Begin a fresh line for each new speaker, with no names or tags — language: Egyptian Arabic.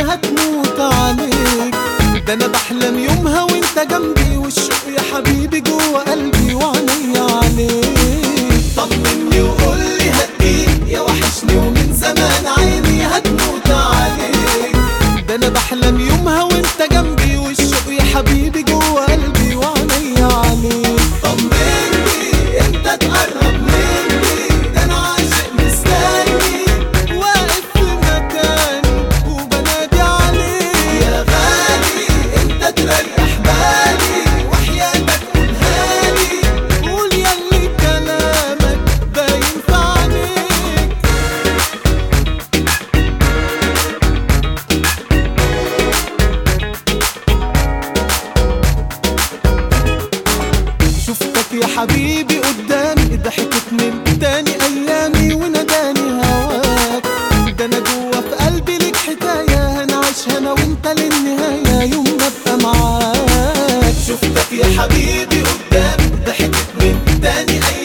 هتموت عليك ده انا بحلم يومها وانت جنبي والشوق يا حبيبي جوه قلبي وعينيا عليك طمني وقولي هديك يا وحشني ومن زمان عيني هتموت عليك ده انا بحلم يومها وانت جنبي والشوق يا حبيبي جوه قلبي وعينيا عليك طمني انت تقرب مني ده انا عاشق مستني واقف في مكاني وبنادي عليك يا غالي انت تريح بالي وحياتك قولها لي قول ياللي كلامك باين في عينيك شفتك يا حبيبي قدامي ضحكت من تاني ايامي وناداني هواك ده انا جوا في قلبي ليك حكايه هنعيشها انا وانت للنهايه يوم ما ابقى معاك شفتك يا حبيبي قدامي ضحكت من تاني ايامي